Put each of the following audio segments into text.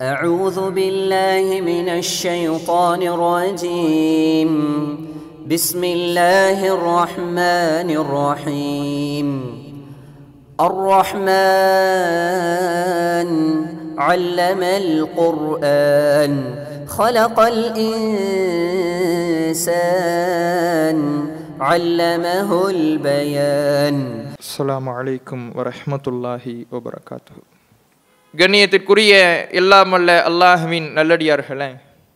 أعوذ بالله من الشيطان الرجيم بسم الله الرحمن الرحيم الرحمن علم القرآن خلق الإنسان علمه البيان அஸ்ஸலாமு அலைக்கும் வரஹ்மத்துல்லாஹி வபரகாத்து கண்ணியத்திற்குரிய எல்லாம் வல்ல அல்லாஹ்வின் நல்லடியார்களே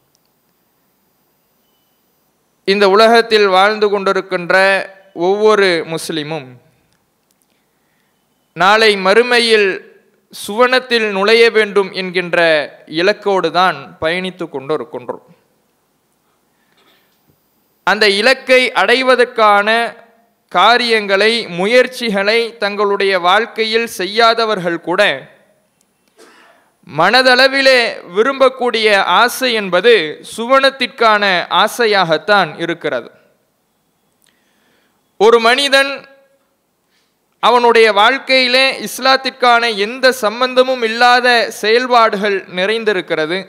இந்த உலகத்தில் வாழ்ந்து கொண்டிருக்கின்ற ஒவ்வொரு முஸ்லிமும் நாளை மறுமையில் சுவனத்தில் நுழைய வேண்டும் என்கின்ற இலக்கோடு தான் பயணித்து கொண்டிருக்கின்றோம் அந்த இலக்கை அடைவதற்கான காரியங்களை முயற்சிகளை தங்களுடைய வாழ்க்கையில் செய்யாதவர்கள் கூட மனதளவிலே விரும்பக்கூடிய ஆசை என்பது சுவனத்திற்கான ஆசையாகத்தான் இருக்கிறது ஒரு மனிதன் அவனுடைய வாழ்க்கையிலே இஸ்லாத்திற்கான எந்த சம்பந்தமும் இல்லாத செயல்பாடுகள் நிறைந்திருக்கிறது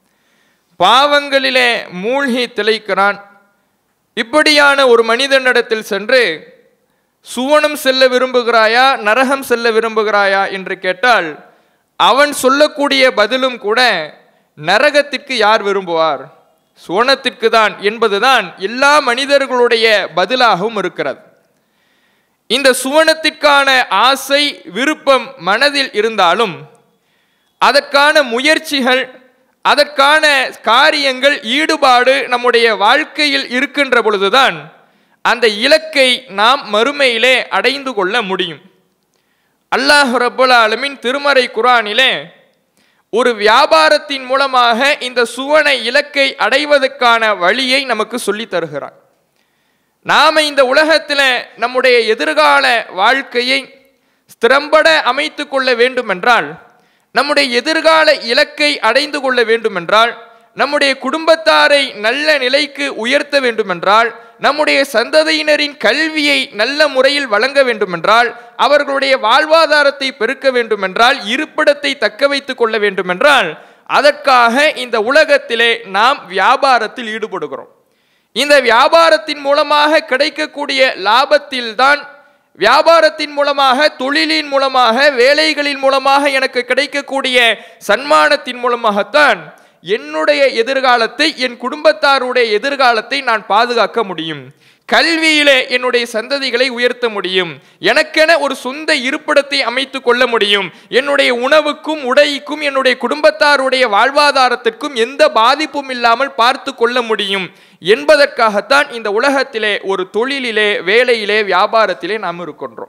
பாவங்களிலே மூழ்கி திளைக்கிறான் இப்படியான ஒரு மனிதனிடத்தில் சென்று சுவனம் செல்ல விரும்புகிறாயா நரகம் செல்ல விரும்புகிறாயா என்று கேட்டால் அவன் சொல்லக்கூடிய பதிலும் கூட நரகத்திற்கு யார் விரும்புவார் சுவனத்திற்கு தான் என்பதுதான் எல்லா மனிதர்களுடைய பதிலாகவும் இருக்கிறது இந்த சுவனத்திற்கான ஆசை விருப்பம் மனதில் இருந்தாலும் அதற்கான முயற்சிகள் அதற்கான காரியங்கள் ஈடுபாடு நம்முடைய வாழ்க்கையில் இருக்கின்ற பொழுதுதான் அந்த இலக்கை நாம் மறுமையிலே அடைந்து கொள்ள முடியும் அல்லாஹ் ரபுல் ஆலமின் திருமறை குரானிலே ஒரு வியாபாரத்தின் மூலமாக இந்த சுவன இலக்கை அடைவதற்கான வழியை நமக்கு சொல்லி தருகிறான் நாம இந்த உலகத்தில் நம்முடைய எதிர்கால வாழ்க்கையை ஸ்திரம்பட அமைத்து கொள்ள வேண்டுமென்றால் நம்முடைய எதிர்கால இலக்கை அடைந்து கொள்ள வேண்டுமென்றால் நம்முடைய குடும்பத்தாரை நல்ல நிலைக்கு உயர்த்த வேண்டுமென்றால் நம்முடைய சந்ததியினரின் கல்வியை நல்ல முறையில் வழங்க வேண்டுமென்றால் அவர்களுடைய வாழ்வாதாரத்தை பெருக்க வேண்டுமென்றால் இருப்பிடத்தை தக்க வைத்துக் கொள்ள வேண்டுமென்றால் அதற்காக இந்த உலகத்திலே நாம் வியாபாரத்தில் ஈடுபடுகிறோம் இந்த வியாபாரத்தின் மூலமாக கிடைக்கக்கூடிய லாபத்தில்தான் வியாபாரத்தின் மூலமாக தொழிலின் மூலமாக வேலைகளின் மூலமாக எனக்கு கிடைக்கக்கூடிய சன்மானத்தின் மூலமாகத்தான் என்னுடைய எதிர்காலத்தை என் குடும்பத்தாருடைய எதிர்காலத்தை நான் பாதுகாக்க முடியும் கல்வியிலே என்னுடைய சந்ததிகளை உயர்த்த முடியும் எனக்கென ஒரு சொந்த இருப்பிடத்தை அமைத்து கொள்ள முடியும் என்னுடைய உணவுக்கும் உடைக்கும் என்னுடைய குடும்பத்தாருடைய வாழ்வாதாரத்திற்கும் எந்த பாதிப்பும் இல்லாமல் பார்த்து கொள்ள முடியும் என்பதற்காகத்தான் இந்த உலகத்திலே ஒரு தொழிலிலே வேலையிலே வியாபாரத்திலே நாம் இருக்கின்றோம்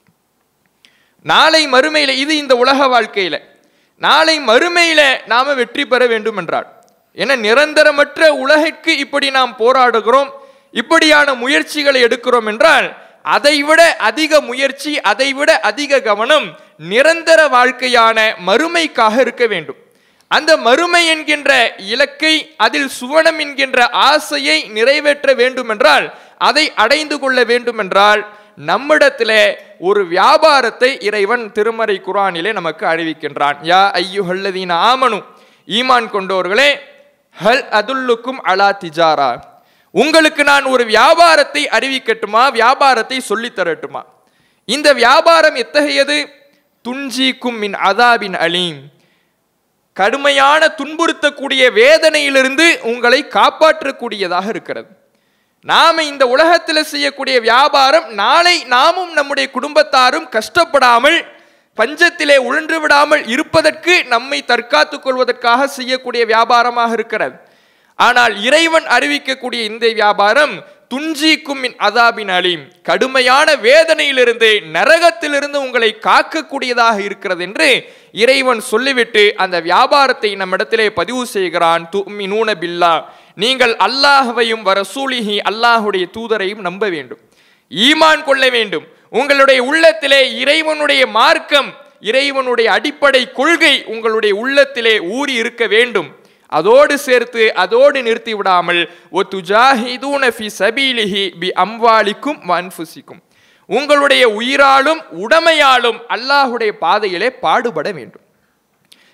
நாளை மறுமையில இது இந்த உலக வாழ்க்கையில நாளை மறுமையில நாம வெற்றி பெற வேண்டும் என்றால் என நிரந்தரமற்ற உலகிற்கு இப்படி நாம் போராடுகிறோம் இப்படியான முயற்சிகளை எடுக்கிறோம் என்றால் அதைவிட அதிக முயற்சி அதைவிட அதிக கவனம் நிரந்தர வாழ்க்கையான மறுமைக்காக இருக்க வேண்டும் அந்த மறுமை என்கின்ற இலக்கை அதில் சுவனம் என்கின்ற ஆசையை நிறைவேற்ற வேண்டுமென்றால் அதை அடைந்து கொள்ள வேண்டுமென்றால் நம்மிடத்திலே ஒரு வியாபாரத்தை இறைவன் திருமறை குரானிலே நமக்கு அறிவிக்கின்றான் யா ஐயுஹல்லதீன ஆமனு ஈமான் கொண்டோர்களே ஹல் அதுல்லுக்கும் அலா திஜாரா உங்களுக்கு நான் ஒரு வியாபாரத்தை அறிவிக்கட்டுமா வியாபாரத்தை சொல்லித் தரட்டுமா இந்த வியாபாரம் எத்தகையது துஞ்சிக்கும் மின் அதாபின் அலீம் கடுமையான துன்புறுத்தக்கூடிய வேதனையிலிருந்து உங்களை காப்பாற்றக்கூடியதாக இருக்கிறது நாம இந்த உலகத்தில் செய்யக்கூடிய வியாபாரம் நாளை நாமும் நம்முடைய குடும்பத்தாரும் கஷ்டப்படாமல் பஞ்சத்திலே உழன்று விடாமல் இருப்பதற்கு நம்மை தற்காத்துக் கொள்வதற்காக செய்யக்கூடிய வியாபாரமாக இருக்கிறது ஆனால் இறைவன் அறிவிக்கக்கூடிய இந்த வியாபாரம் துஞ்சிக்கும் அதாபின் அலீம் கடுமையான வேதனையிலிருந்து நரகத்திலிருந்து உங்களை காக்கக்கூடியதாக இருக்கிறது என்று இறைவன் சொல்லிவிட்டு அந்த வியாபாரத்தை நம்மிடத்திலே பதிவு செய்கிறான் தும்மி நூன பில்லா நீங்கள் அல்லாஹவையும் வரசூலிஹி அல்லாஹுடைய தூதரையும் நம்ப வேண்டும் ஈமான் கொள்ள வேண்டும் உங்களுடைய உள்ளத்திலே இறைவனுடைய மார்க்கம் இறைவனுடைய அடிப்படை கொள்கை உங்களுடைய உள்ளத்திலே ஊறி இருக்க வேண்டும் அதோடு சேர்த்து அதோடு நிறுத்தி விடாமல் ஒ துஜாஹிதூன ஃபி சபீலிஹி பி அம்வாலிக்கும் வன்ஃபுசிக்கும் உங்களுடைய உயிராலும் உடமையாலும் அல்லாஹுடைய பாதையிலே பாடுபட வேண்டும்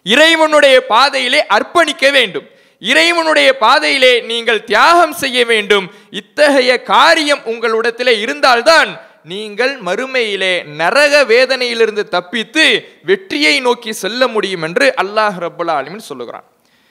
இறைவனுடைய பாதையிலே அர்ப்பணிக்க வேண்டும் இறைவனுடைய பாதையிலே நீங்கள் தியாகம் செய்ய வேண்டும் இத்தகைய காரியம் உங்களிடத்திலே இருந்தால்தான் நீங்கள் மறுமையிலே நரக வேதனையிலிருந்து தப்பித்து வெற்றியை நோக்கி செல்ல முடியும் என்று அல்லாஹ் ரப்பல் ஆலமீன் சொல்லுகிறான்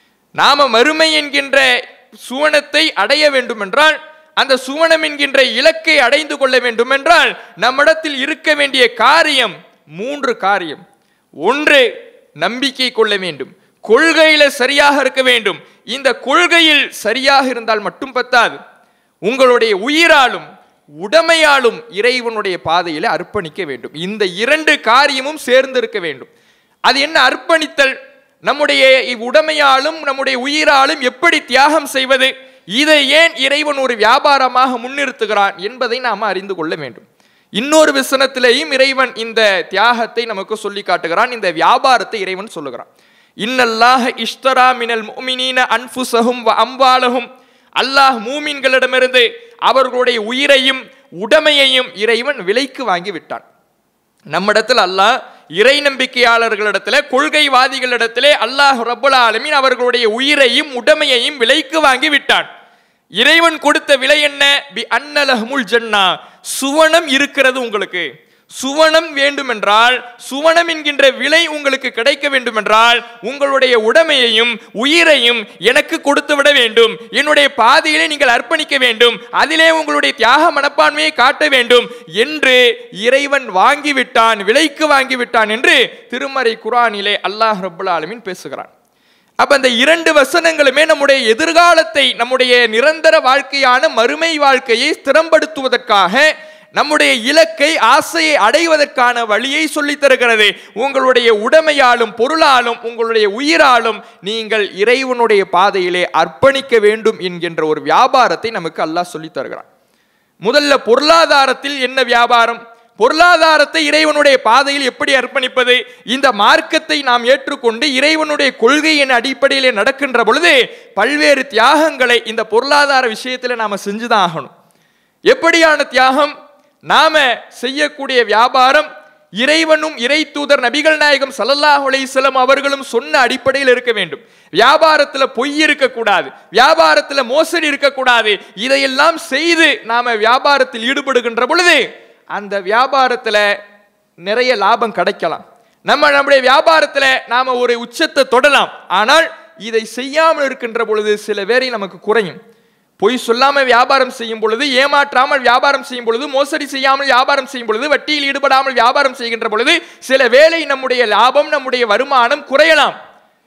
நாம மறுமை என்கின்ற சுவனத்தை அடைய வேண்டும் என்றால் அந்த சுவனம் என்கின்ற இலக்கை அடைந்து கொள்ள வேண்டும் என்றால் நம்மிடத்தில் இருக்க வேண்டிய காரியம் மூன்று காரியம் ஒன்று நம்பிக்கை கொள்ள வேண்டும் கொள்கையில சரியாக இருக்க வேண்டும் இந்த கொள்கையில் சரியாக இருந்தால் மட்டும் பத்தாது உங்களுடைய உயிராலும் உடமையாலும் இறைவனுடைய பாதையில அர்ப்பணிக்க வேண்டும் இந்த இரண்டு காரியமும் சேர்ந்து இருக்க வேண்டும் அது என்ன அர்ப்பணித்தல் நம்முடைய உடமையாலும் நம்முடைய உயிராலும் எப்படி தியாகம் செய்வது இதை ஏன் இறைவன் ஒரு வியாபாரமாக முன்னிறுத்துகிறான் என்பதை நாம் அறிந்து கொள்ள வேண்டும் இன்னொரு விசனத்திலேயும் இறைவன் இந்த தியாகத்தை நமக்கு சொல்லி காட்டுகிறான் இந்த வியாபாரத்தை இறைவன் சொல்லுகிறான் இன்னல்லாஹ இஷ்தரா மினல் முஃமினீன அன்ஃபுஸஹும் வ அம்வாலஹும் அல்லாஹ் மூமின்களிடமிருந்து அவர்களுடைய உயிரையும் உடமையையும் இறைவன் விலைக்கு வாங்கி விட்டான் நம்மிடத்தில் அல்லாஹ் இறை நம்பிக்கையாளர்களிடத்துல கொள்கைவாதிகளிடத்திலே அல்லாஹ் ரப்புல் ஆலமீன் அவர்களுடைய உயிரையும் உடமையையும் விலைக்கு வாங்கி விட்டான் இறைவன் கொடுத்த விலை என்ன பி அன்னலஹமுல் ஜன்னா சுவனம் இருக்கிறது உங்களுக்கு சுவனம் வேண்டுமென்றால் சுவனம் என்கின்ற விலை உங்களுக்கு கிடைக்க வேண்டுமென்றால் உங்களுடைய உடமையையும் உயிரையும் எனக்கு கொடுத்து விட வேண்டும் என்னுடைய பாதையிலே நீங்கள் அர்ப்பணிக்க வேண்டும் அதிலே உங்களுடைய தியாக மனப்பான்மையை காட்ட வேண்டும் என்று இறைவன் வாங்கிவிட்டான் விலைக்கு வாங்கிவிட்டான் என்று திருமறை குரானிலே அல்லாஹ் ரப்புல் ஆலமீன் பேசுகிறான் அப்ப அந்த இரண்டு வசனங்களுமே நம்முடைய எதிர்காலத்தை நம்முடைய நிரந்தர வாழ்க்கையான மறுமை வாழ்க்கையை ஸ்திரப்படுத்துவதற்காக நம்முடைய இலக்கை ஆசையை அடைவதற்கான வழியை சொல்லித் தருகிறது உங்களுடைய உடமையாலும் பொருளாலும் உங்களுடைய உயிராலும் நீங்கள் இறைவனுடைய பாதையிலே அர்ப்பணிக்க வேண்டும் என்கின்ற ஒரு வியாபாரத்தை நமக்கு அல்லாஹ் சொல்லித் தருகிறான் முதல்ல பொருளாதாரத்தில் என்ன வியாபாரம் பொருளாதாரத்தை இறைவனுடைய பாதையில் எப்படி அர்ப்பணிப்பது இந்த மார்க்கத்தை நாம் ஏற்றுக்கொண்டு இறைவனுடைய கொள்கையின் அடிப்படையிலே நடக்கின்ற பொழுது பல்வேறு தியாகங்களை இந்த பொருளாதார விஷயத்தில் நாம செஞ்சுதான் ஆகணும் எப்படியான தியாகம் நாம செய்யக்கூடிய வியாபாரம் இறைவனும் இறை தூதர் நபிகள் நாயகம் சல்லல்லாஹு அலைஹிஸ்ஸலாம் அவர்களும் சொன்ன அடிப்படையில் இருக்க வேண்டும் வியாபாரத்துல பொய் இருக்கக்கூடாது வியாபாரத்துல மோசடி இருக்கக்கூடாது இதையெல்லாம் செய்து நாம வியாபாரத்தில் ஈடுபடுகின்ற பொழுது அந்த வியாபாரத்துல நிறைய லாபம் கிடைக்கலாம் நம்ம நம்முடைய வியாபாரத்துல நாம ஒரு உச்சத்தை தொடலாம் ஆனால் இதை செய்யாமல் இருக்கின்ற பொழுது சில வேரை நமக்கு குறையும் பொய் சொல்லாம வியாபாரம் செய்யும் பொழுது ஏமாற்றாமல் வியாபாரம் செய்யும் பொழுது மோசடி செய்யாமல் வியாபாரம் செய்யும் பொழுது வட்டியில் ஈடுபடாமல் வியாபாரம் செய்கின்ற பொழுது சில வேளை நம்முடைய லாபம் நம்முடைய வருமானம் குறையலாம்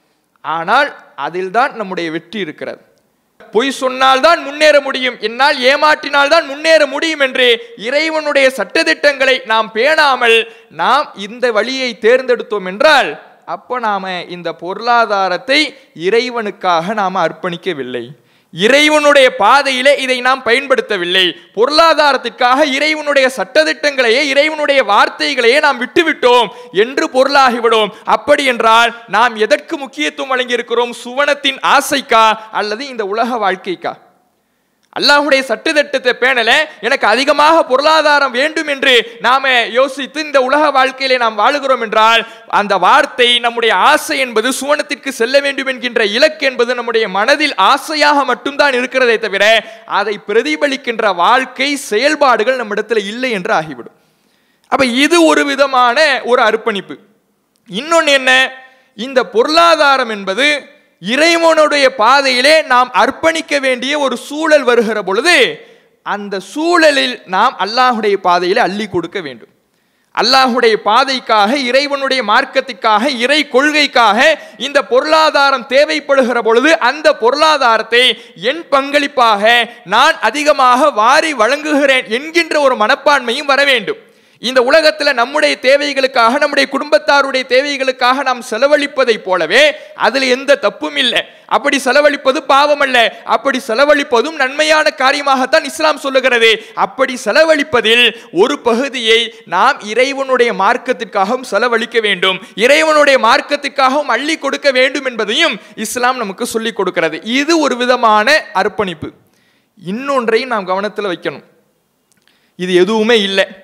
ஆனால் அதில்தான் நம்முடைய வெற்றி இருக்கிறது பொய் சொன்னால்தான் முன்னேற முடியும் என்னால் ஏமாற்றினால்தான் முன்னேற முடியும் என்று இறைவனுடைய சட்டதிட்டங்களை நாம் பேணாமல் நாம் இந்த வழியை தேர்ந்தெடுத்தோம் என்றால் அப்போ நாம இந்த பொருளாதாரத்தை இறைவனுக்காக நாம் அர்ப்பணிக்கவில்லை இறைவனுடைய பாதையிலே இதை நாம் பயன்படுத்தவில்லை பொருளாதாரத்திற்காக இறைவனுடைய சட்டதிட்டங்களையே இறைவனுடைய வார்த்தைகளையே நாம் விட்டுவிட்டோம் என்று பொருளாகிவிடும் அப்படி என்றால் நாம் எதற்கு முக்கியத்துவம் வழங்கியிருக்கிறோம் சுவனத்தின் ஆசைக்கா அல்லது இந்த உலக வாழ்க்கைக்கா அல்லாஹுடைய சட்டத்திட்டத்தை பேணல எனக்கு அதிகமாக பொருளாதாரம் வேண்டும் என்று நாம யோசித்து இந்த உலக வாழ்க்கையிலே நாம் வாழுகிறோம் என்றால் அந்த வார்த்தை நம்முடைய ஆசை என்பது சுவனத்திற்கு செல்ல வேண்டும் என்கின்ற இலக்கு என்பது நம்முடைய மனதில் ஆசையாக மட்டும்தான் இருக்கிறதே தவிர அதை பிரதிபலிக்கின்ற வாழ்க்கை செயல்பாடுகள் நம்மிடத்தில் இல்லை என்று ஆகிவிடும் அப்ப இது ஒரு விதமான ஒரு அர்ப்பணிப்பு இன்னொன்று என்ன இந்த பொருளாதாரம் என்பது இறைவனுடைய பாதையிலே நாம் அர்ப்பணிக்க வேண்டிய ஒரு சூழல் வருகிற பொழுது அந்த சூழலில் நாம் அல்லாஹுடைய பாதையிலே அள்ளி கொடுக்க வேண்டும் அல்லாஹுடைய பாதைக்காக இறைவனுடைய மார்க்கத்திற்காக இறை கொள்கைக்காக இந்த பொருளாதாரம் தேவைப்படுகிற பொழுது அந்த பொருளாதாரத்தை என் பங்களிப்பாக நான் அதிகமாக வாரி வழங்குகிறேன் என்கின்ற ஒரு மனப்பான்மையும் வர வேண்டும் இந்த உலகத்தில் நம்முடைய தேவைகளுக்காக நம்முடைய குடும்பத்தாருடைய தேவைகளுக்காக நாம் செலவழிப்பதைப் போலவே அதில் எந்த தப்பும் இல்லை அப்படி செலவழிப்பது பாவம் அல்ல அப்படி செலவழிப்பதும் நன்மையான காரியமாகத்தான் இஸ்லாம் சொல்லுகிறது அப்படி செலவழிப்பதில் ஒரு பகுதியை நாம் இறைவனுடைய மார்க்கத்திற்காகவும் செலவழிக்க வேண்டும் இறைவனுடைய மார்க்கத்திற்காகவும் அள்ளி கொடுக்க வேண்டும் என்பதையும் இஸ்லாம் நமக்கு சொல்லிக் கொடுக்கிறது இது ஒரு விதமான அர்ப்பணிப்பு இன்னொன்றையும் நாம் கவனத்தில் வைக்கணும் இது எதுவுமே இல்லை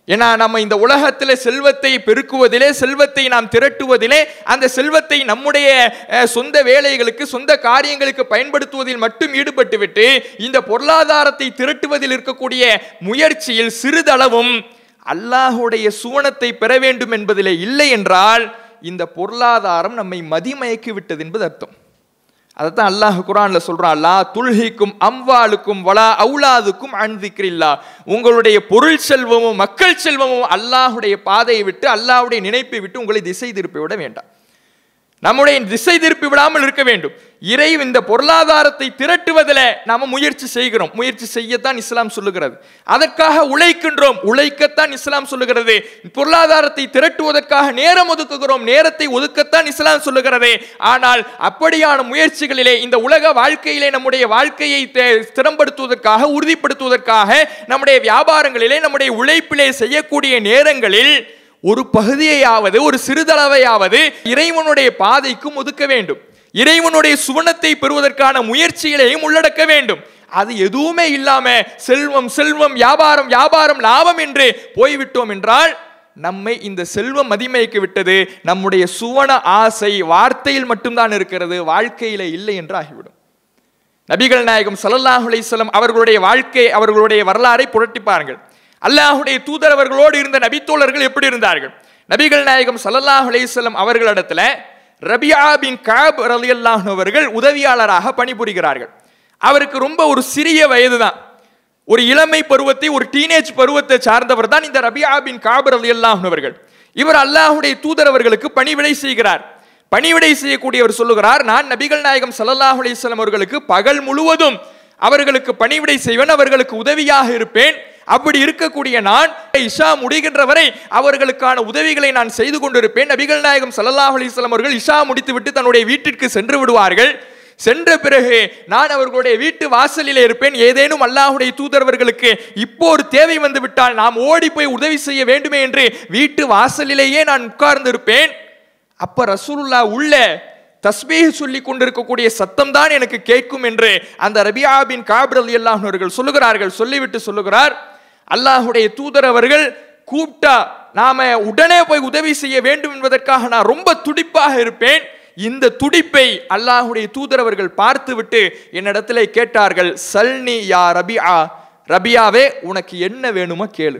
ஏன்னா நம்ம இந்த உலகத்தில் செல்வத்தை பெருக்குவதிலே செல்வத்தை நாம் திரட்டுவதிலே அந்த செல்வத்தை நம்முடைய அஹ், சொந்த வேலைகளுக்கு சொந்த காரியங்களுக்கு பயன்படுத்துவதில் மட்டும் ஈடுபட்டு விட்டு இந்த பொருளாதாரத்தை திரட்டுவதில் இருக்கக்கூடிய முயற்சியில் சிறிதளவும் அல்லாஹுடைய சுவனத்தை பெற வேண்டும் என்பதிலே இல்லை என்றால் இந்த பொருளாதாரம் நம்மை மதிமயக்கி விட்டது என்பது அர்த்தம் அதைத்தான் அல்லாஹ் குரான்ல சொல்றான் அல்லா துல்ஹிக்கும் அம்வாலுக்கும் வலா அவுலாதுக்கும் அன்திக்கிறில்லா உங்களுடைய பொருள் செல்வமும் மக்கள் செல்வமும் அல்லாஹுடைய பாதையை விட்டு அல்லாஹ்வுடைய நினைப்பை விட்டு உங்களை திசை திருப்பி விட வேண்டாம் நம்முடைய திசை திருப்பி விடாமல் இருக்க வேண்டும் இறை இந்த பொருளாதாரத்தை திரட்டுவதில் நாம முயற்சி செய்கிறோம் முயற்சி செய்யத்தான் இஸ்லாம் சொல்லுகிறது அதற்காக உழைக்கின்றோம் உழைக்கத்தான் இஸ்லாம் சொல்லுகிறது பொருளாதாரத்தை திரட்டுவதற்காக நேரம் ஒதுக்குகிறோம் நேரத்தை ஒதுக்கத்தான் இஸ்லாம் சொல்லுகிறது ஆனால் அப்படியான முயற்சிகளிலே இந்த உலக வாழ்க்கையிலே நம்முடைய வாழ்க்கையை தே- ஸ்திரப்படுத்துவதற்காக உறுதிப்படுத்துவதற்காக நம்முடைய வியாபாரங்களிலே நம்முடைய உழைப்பிலே செய்யக்கூடிய நேரங்களில் ஒரு பகுதியையாவது ஒரு சிறிதளவையாவது இறைவனுடைய பாதைக்கும் ஒதுக்க வேண்டும் இறைவனுடைய சுவனத்தை பெறுவதற்கான முயற்சிகளையும் உள்ளடக்க வேண்டும் அது எதுவுமே இல்லாம செல்வம் செல்வம் வியாபாரம் வியாபாரம் லாபம் என்று போய்விட்டோம் என்றால் நம்மை இந்த செல்வம் மதிமயக்கி விட்டது நம்முடைய சுவன ஆசை வார்த்தையில் மட்டும்தான் இருக்கிறது வாழ்க்கையில இல்லை என்று ஆகிவிடும் நபிகள் நாயகம் ஸல்லல்லாஹு அலைஹி வஸல்லம் அவர்களுடைய வாழ்க்கை அவர்களுடைய வரலாறை புரட்டி பாருங்கள் அல்லாஹ்வுடைய தூதர் அவர்களோடு இருந்த நபித்தோழர்கள் எப்படி இருந்தார்கள் நபிகள் நாயகம் ஸல்லல்லாஹு அலைஹி வஸல்லம் அவர்களிடத்துல ரபியா பின் காப் ரலியல்லாஹு அவர்கள் உதவியாளராக பணிபுரிகிறார்கள் அவருக்கு ரொம்ப ஒரு சிறிய வயது தான் ஒரு இளமை பருவத்தை ஒரு டீனேஜ் பருவத்தை சார்ந்தவர் தான் இந்த ரபியா பின் காப் ரலியல்லாஹு அவர்கள் இவர் அல்லாஹ்வுடைய தூதர் அவர்களுக்கு பணிவிடை செய்கிறார் பணிவிடை செய்யக்கூடியவர் சொல்லுகிறார் நான் நபிகள் நாயகம் ஸல்லல்லாஹு அலைஹி வஸல்லம் அவர்களுக்கு பகல் முழுவதும் அவர்களுக்கு பணிவிடை செய்வேன் அவர்களுக்கு உதவியாக இருப்பேன் அப்படி இருக்கக்கூடிய நான் இஷா முடிகின்ற வரை அவர்களுக்கான உதவிகளை நான் செய்து கொண்டிருப்பேன் நபிகள் நாயகம் ஸல்லல்லாஹு அலைஹி வஸல்லம் அவர்கள் இஷா முடித்துவிட்டு தன்னுடைய வீட்டிற்கு சென்று விடுவார்கள் சென்ற பிறகு நான் அவர்களுடைய வீட்டு வாசலிலே இருப்பேன் ஏதேனும் அல்லாஹுடைய தூதரவர்களுக்கு இப்போ ஒரு தேவை வந்து விட்டால் நாம் ஓடி போய் உதவி செய்ய வேண்டுமே என்று வீட்டு வாசலிலேயே நான் உட்கார்ந்து இருப்பேன் அப்ப ரசூலுல்லா உள்ள தஸ்பீஹ் சொல்லி கொண்டிருக்கக்கூடிய சத்தம் தான் எனக்கு கேட்கும் என்று அந்த ரபியா பின் காபிர் அலி அவர்கள் சொல்லுகிறார்கள் சொல்லிவிட்டு சொல்லுகிறார் அல்லாஹுடைய தூதர் அவர்கள் கூப்பிட்டா நாம உடனே போய் உதவி செய்ய வேண்டும் என்பதற்காக நான் ரொம்ப துடிப்பாக இருப்பேன் இந்த துடிப்பை அல்லாஹுடைய தூதர் அவர்கள் பார்த்துவிட்டு என்னிடத்திலே கேட்டார்கள் சல்னி யா ரபியா ரபியாவே உனக்கு என்ன வேணுமோ கேளு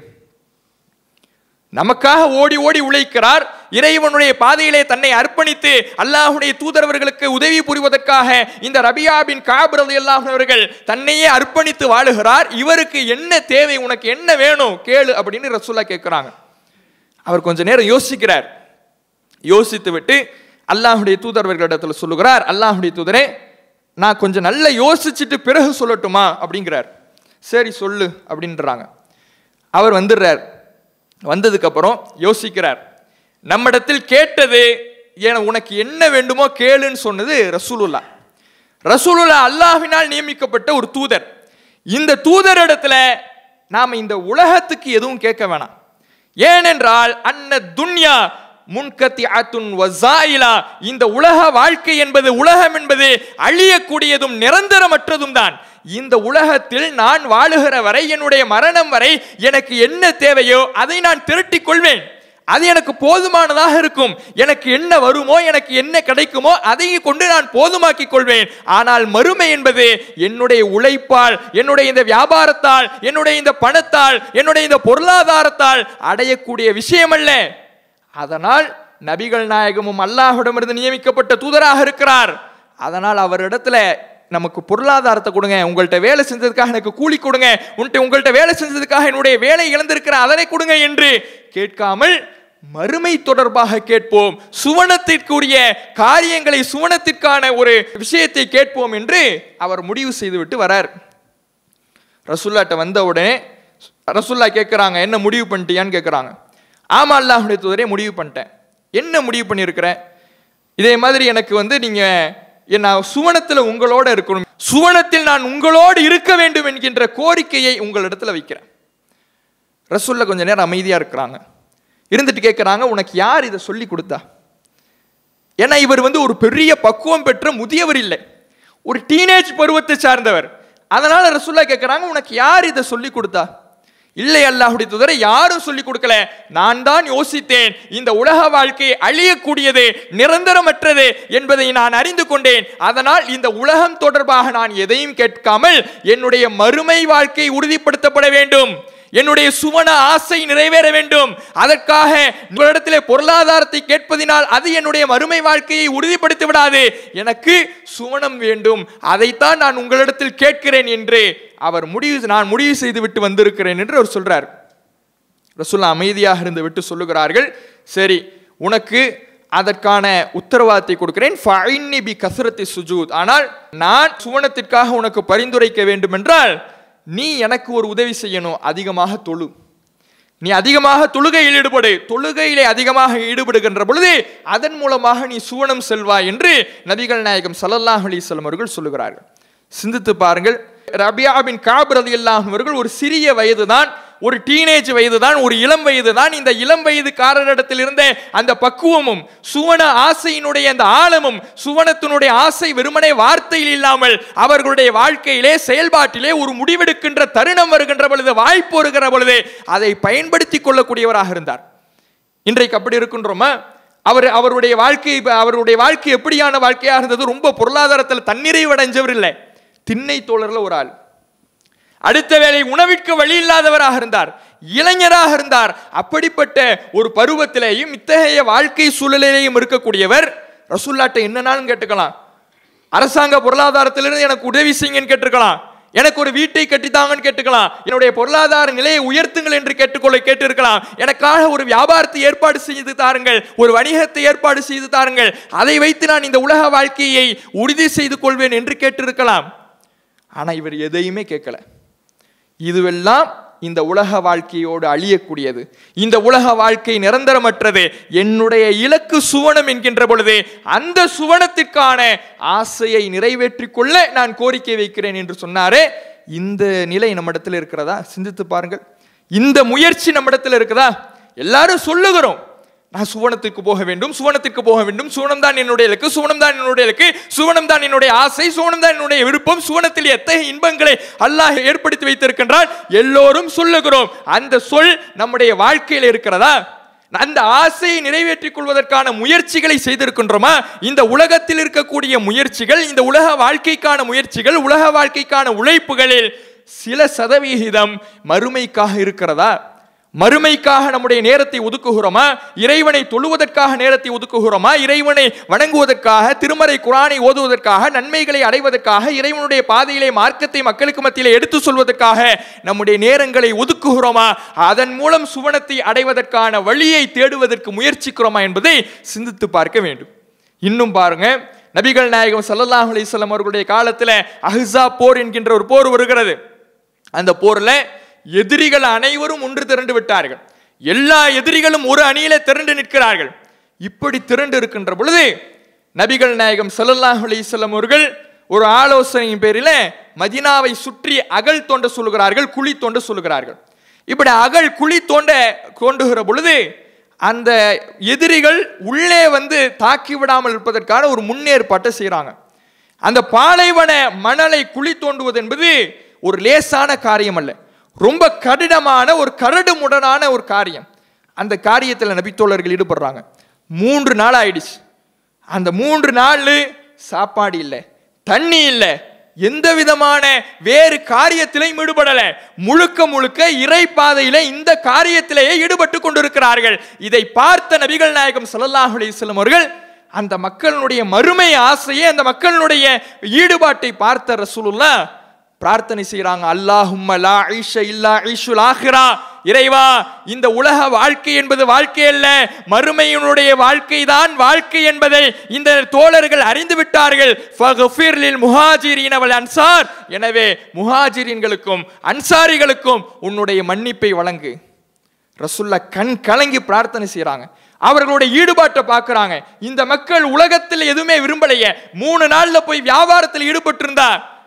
நமக்காக ஓடி ஓடி உழைக்கிறார் இறைவனுடைய பாதையிலே தன்னை அர்ப்பணித்து அல்லாஹுடைய தூதரவர்களுக்கு உதவி புரிவதற்காக இந்த ரபியா பின் காபிரது அவர்கள் தன்னையே அர்ப்பணித்து வாழுகிறார் இவருக்கு என்ன தேவை உனக்கு என்ன வேணும் கேளு அப்படின்னு ரசூல்லா கேட்கிறாங்க அவர் கொஞ்ச நேரம் யோசிக்கிறார் யோசித்து விட்டு அல்லாஹுடைய தூதரவர்களிடத்துல சொல்லுகிறார் அல்லாஹுடைய தூதரே நான் கொஞ்சம் நல்லா யோசிச்சுட்டு பிறகு சொல்லட்டுமா அப்படிங்கிறார் சரி சொல்லு அப்படின்றாங்க அவர் வந்துடுறார் வந்ததுக்கப்புறம் யோசிக்கிறார் நம்மிடத்தில் கேட்டது என உனக்கு என்ன வேண்டுமோ கேளுன்னு சொன்னது ரசூலுல்லா ரசூலுல்லா அல்லாஹ்வினால் நியமிக்கப்பட்ட ஒரு தூதர் இந்த தூதரிடத்துல நாம இந்த உலகத்துக்கு எதுவும் கேட்க வேணாம் ஏனென்றால் அன்ன துன்யா முன்கத்தி அத்துன் வசாயிலா இந்த உலக வாழ்க்கை என்பது உலகம் என்பது அழியக்கூடியதும் நிரந்தரமற்றதும் தான் இந்த உலகத்தில் நான் வாழுகிற வரை என்னுடைய மரணம் வரை எனக்கு என்ன தேவையோ அதை நான் திரட்டிக் கொள்வேன் அது எனக்கு போதுமானதாக இருக்கும் எனக்கு என்ன வருமோ எனக்கு என்ன கிடைக்குமோ அதை கொண்டு நான் போதுமாக்கிக் கொள்வேன் ஆனால் மறுமை என்பது என்னுடைய உழைப்பால் என்னுடைய இந்த வியாபாரத்தால் என்னுடைய இந்த பணத்தால் என்னுடைய இந்த பொருளாதாரத்தால் அடையக்கூடிய விஷயம் அல்ல அதனால் நபிகள் நாயகமும் அல்லாஹ்விடமிருந்து நியமிக்கப்பட்ட தூதராக இருக்கிறார் அதனால் அவரிடத்துல நமக்கு பொருளாதாரத்தை கொடுங்க உங்கள்கிட்ட வேலை செஞ்சதுக்காக எனக்கு கூலி கொடுங்க உன்கிட்ட உங்கள்கிட்ட வேலை செஞ்சதுக்காக என்னுடைய வேலை இழந்திருக்கிற அதனை கொடுங்க என்று கேட்காமல் மறுமை தொடர்பாக கேட்போம் சுவனத்திற்குரிய காரியங்களை சுவனத்திற்கான ஒரு விஷயத்தை கேட்போம் என்று அவர் முடிவு செய்துவிட்டு வரார் ரசுல்லாட்ட வந்த உடனே ரசுல்லா கேட்குறாங்க என்ன முடிவு பண்ணிட்டியான்னு கேட்குறாங்க ஆமா அல்லாஹுடைய தூதரே முடிவு பண்ணிட்டேன் என்ன முடிவு பண்ணியிருக்கிறேன் இதே மாதிரி எனக்கு வந்து நீங்கள் நான் சுவனத்தில் உங்களோட இருக்கணும் சுவனத்தில் நான் உங்களோடு இருக்க வேண்டும் என்கின்ற கோரிக்கையை உங்களிடத்துல வைக்கிறேன் ரசூல்ல கொஞ்ச நேரம் அமைதியாக இருக்கிறாங்க இருந்துட்டு கேட்குறாங்க உனக்கு யார் இதை சொல்லி கொடுத்தா ஏன்னா இவர் வந்து ஒரு பெரிய பக்குவம் பெற்ற முதியவர் இல்லை ஒரு டீனேஜ் பருவத்தை சார்ந்தவர் அதனால ரசூல்லா கேட்குறாங்க உனக்கு யார் இதை சொல்லி கொடுத்தா இல்லை அல்லாஹுடைய தூதரை யாரும் சொல்லிக் கொடுக்கல நான் தான் யோசித்தேன் இந்த உலக வாழ்க்கை அழியக்கூடியது நிரந்தரமற்றது என்பதை நான் அறிந்து கொண்டேன் அதனால் இந்த உலகம் தொடர்பாக நான் எதையும் கேட்காமல் என்னுடைய மறுமை வாழ்க்கை உறுதிப்படுத்தப்பட வேண்டும் என்னுடைய சுவன ஆசை நிறைவேற வேண்டும் அதற்காக உங்களிடத்திலே பொருளாதாரத்தை கேட்பதினால் அது என்னுடைய மறுமை வாழ்க்கையை உறுதிப்படுத்தி விடாது எனக்கு சுவனம் வேண்டும் அதைத்தான் நான் உங்களிடத்தில் கேட்கிறேன் என்று அவர் முடிவு நான் முடிவு செய்து விட்டு வந்திருக்கிறேன் என்று அவர் சொல்றார் ரசுல்லா அமைதியாக இருந்து விட்டு சொல்லுகிறார்கள் சரி உனக்கு அதற்கான உத்தரவாதத்தை கொடுக்கிறேன் ஃபைன்னி பி கசரத்தி சுஜூத் ஆனால் நான் சுவனத்திற்காக உனக்கு பரிந்துரைக்க வேண்டும் என்றால் நீ எனக்கு ஒரு உதவி செய்யணும் அதிகமாக தொழு நீ அதிகமாக தொழுகையில் ஈடுபடு தொழுகையிலே அதிகமாக ஈடுபடுகின்ற பொழுது அதன் மூலமாக நீ சுவனம் செல்வாய் என்று நபிகள் நாயகம் ஸல்லல்லாஹு அலைஹி வஸல்லம் அவர்கள் சொல்லுகிறார்கள் சிந்தித்து பாருங்கள் ரபியா பின் காப் ரலியல்லாஹு அவர்கள் ஒரு சிறிய வயதுதான் ஒரு டீனேஜ் வயதுதான் ஒரு இளம் வயதுதான் இந்த இளம் வயதுக்காரரிடத்தில் இருந்த அந்த பக்குவமும் சுவன ஆசையினுடைய அந்த ஆழமும் சுவனத்தினுடைய ஆசை வெறுமனே வார்த்தையில் இல்லாமல் அவர்களுடைய வாழ்க்கையிலே செயல்பாட்டிலே ஒரு முடிவெடுக்கின்ற தருணம் வருகின்ற பொழுது வாய்ப்பு வருகிற பொழுது அதை பயன்படுத்தி கொள்ளக்கூடியவராக இருந்தார் இன்றைக்கு அப்படி இருக்கின்றோமா அவர் அவருடைய வாழ்க்கை அவருடைய வாழ்க்கை எப்படியான வாழ்க்கையாக இருந்தது ரொம்ப பொருளாதாரத்தில் தன்னிறைவு அடைஞ்சவர் இல்லை திண்ணை தோழர்ல ஒரு ஆள் அடுத்த வேளை உணவிற்கு வழி இல்லாதவராக இருந்தார் இளைஞராக இருந்தார் அப்படிப்பட்ட ஒரு பருவத்திலேயும் இத்தகைய வாழ்க்கை சூழலிலேயும் இருக்கக்கூடியவர் ரசூல்லாட்ட என்னன்னாலும் கேட்டுக்கலாம் அரசாங்க பொருளாதாரத்திலிருந்து எனக்கு உதவி செய்யுங்கன்னு கேட்டிருக்கலாம் எனக்கு ஒரு வீட்டை கட்டித்தாங்கன்னு கேட்டுக்கலாம் என்னுடைய பொருளாதார நிலையை உயர்த்துங்கள் என்று கேட்டுக்கொள்ள கேட்டிருக்கலாம் எனக்காக ஒரு வியாபாரத்தை ஏற்பாடு செய்து தாருங்கள் ஒரு வணிகத்தை ஏற்பாடு செய்து தாருங்கள் அதை வைத்து நான் இந்த உலக வாழ்க்கையை உறுதி செய்து கொள்வேன் என்று கேட்டிருக்கலாம் ஆனா இவர் எதையுமே கேட்கல இதுவெல்லாம் இந்த உலக வாழ்க்கையோடு அழியக்கூடியது இந்த உலக வாழ்க்கை நிரந்தரமற்றது என்னுடைய இலக்கு சுவனம் என்கின்ற பொழுது அந்த சுவனத்திற்கான ஆசையை நிறைவேற்றிக் கொள்ள நான் கோரிக்கை வைக்கிறேன் என்று சொன்னாரே இந்த நிலை நம்மிடத்தில் இருக்கிறதா சிந்தித்து பாருங்கள் இந்த முயற்சி நம்மிடத்தில் இருக்குதா எல்லாரும் சொல்லுகிறோம் நான் சுவனத்திற்கு போக வேண்டும் சுவனத்திற்கு போக வேண்டும் சுவனம் தான் என்னுடைய இலக்கு சுவனம் தான் என்னுடைய இலக்கு சுவனம் தான் என்னுடைய ஆசை சுவனம் தான் என்னுடைய விருப்பம் சுவனத்தில் எத்தகைய இன்பங்களை அல்லாஹ் ஏற்படுத்தி வைத்திருக்கின்றான் எல்லோரும் சொல்லுகிறோம் அந்த சொல் நம்முடைய வாழ்க்கையில் இருக்கிறதா அந்த ஆசையை நிறைவேற்றிக் கொள்வதற்கான முயற்சிகளை செய்திருக்கின்றோமா இந்த உலகத்தில் இருக்கக்கூடிய முயற்சிகள் இந்த உலக வாழ்க்கைக்கான முயற்சிகள் உலக வாழ்க்கைக்கான உழைப்புகளில் சில சதவிகிதம் மறுமைக்காக இருக்கிறதா மறுமைக்காக நம்முடைய நேரத்தை ஒதுக்குகிறோமா இறைவனை தொழுவதற்காக நேரத்தை ஒதுக்குகிறோமா இறைவனை வணங்குவதற்காக திருமறை குரானை ஓதுவதற்காக நன்மைகளை அடைவதற்காக இறைவனுடைய பாதையிலே மார்க்கத்தை மக்களுக்கு மத்தியிலே எடுத்து சொல்வதற்காக நம்முடைய நேரங்களை ஒதுக்குகிறோமா அதன் மூலம் சுவனத்தை அடைவதற்கான வழியை தேடுவதற்கு முயற்சிக்கிறோமா என்பதை சிந்தித்து பார்க்க வேண்டும் இன்னும் பாருங்க நபிகள் நாயகம் ஸல்லல்லாஹு அலைஹி வஸல்லம் அவர்களுடைய காலத்துல அஹ்ஸா போர் என்கின்ற ஒரு போர் வருகிறது அந்த போர்ல எதிரிகள் அனைவரும் ஒன்று திரண்டு விட்டார்கள் எல்லா எதிரிகளும் ஒரு அணியில திரண்டு நிற்கிறார்கள் இப்படி திரண்டு இருக்கின்ற பொழுது நபிகள் நாயகம் ஸல்லல்லாஹு அலைஹி வஸல்லம் அவர்கள் ஒரு ஆலோசனையின் பேரில் மதினாவை சுற்றி அகல் தோண்ட சொல்லுகிறார்கள் குழி தோண்ட சொல்லுகிறார்கள் இப்படி அகல் குழி தோண்ட தோண்டுகிற பொழுது அந்த எதிரிகள் உள்ளே வந்து தாக்கி விடாமல் இருப்பதற்கான ஒரு முன்னேற்பாட்டை செய்கிறாங்க அந்த பாலைவன மணலை குழி தோண்டுவது என்பது ஒரு லேசான காரியம் அல்ல ரொம்ப கடினமான ஒரு கரடுமுரடான ஒரு காரியம் அந்த காரியத்தில் நபித்தோழர்கள் ஈடுபடுறாங்க மூன்று நாள் ஆயிடுச்சு அந்த மூன்று நாள் சாப்பாடு இல்லை தண்ணி இல்லை எந்த விதமான வேறு காரியத்திலையும் ஈடுபடல முழுக்க முழுக்க இறை பாதையில இந்த காரியத்திலேயே ஈடுபட்டு கொண்டிருக்கிறார்கள் இதை பார்த்த நபிகள் நாயகம் ஸல்லல்லாஹு அலைஹி வஸல்லம் அவர்கள் அந்த மக்களுடைய மறுமை ஆசையை அந்த மக்களுடைய ஈடுபாட்டை பார்த்த ரசூலுல்லா பிரார்த்தனை செய்றாங்க அல்லாஹும்ம லா ஈஷ இல்லா ஈஷுல் ஆஹிரா இறைவா இந்த உலக வாழ்க்கை என்பது வாழ்க்கை அல்ல மறுமையினுடைய வாழ்க்கை தான் வாழ்க்கை என்பதை இந்த தோழர்கள் அறிந்து விட்டார்கள் ஃபக்ஃபிர் லில் முஹாஜிரீன் வல் அன்சார் எனவே முஹாஜிரின்களுக்கும் அன்சாரிகளுக்கும் உன்னுடைய மன்னிப்பை வழங்கு ரசுல்லா கண் கலங்கி பிரார்த்தனை செய்றாங்க அவர்களுடைய ஈடுபாட்டை பார்க்கறாங்க இந்த மக்கள் உலகத்தில் எதுவுமே விரும்பலையே மூணு நாள்ல போய் வியாபாரத்தில் ஈடுபட்டிருந்தா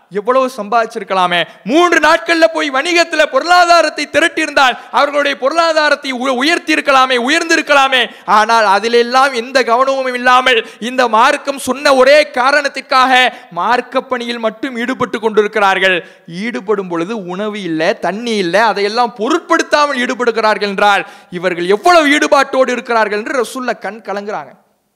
எவ்வளவு சம்பாதிச்சிருக்கலாமே மூன்று நாட்கள்ல போய் வணிகத்துல பொருளாதாரத்தை திரட்டியிருந்தால் அவர்களுடைய பொருளாதாரத்தை உ- உயர்த்தி இருக்கலாமே உயர்ந்திருக்கலாமே ஆனால் அதிலெல்லாம் எந்த கவனமும் இல்லாமல் இந்த மார்க்கம் சொன்ன ஒரே காரணத்திற்காக மார்க்க பணியில் மட்டும் ஈடுபட்டு கொண்டிருக்கிறார்கள் ஈடுபடும் பொழுது உணவு இல்லை தண்ணி இல்லை அதையெல்லாம் பொருட்படுத்தாமல் ஈடுபடுகிறார்கள் என்றால் இவர்கள் எவ்வளவு ஈடுபாட்டோடு இருக்கிறார்கள் என்று ரசூல்லா கண் கலங்குறாங்க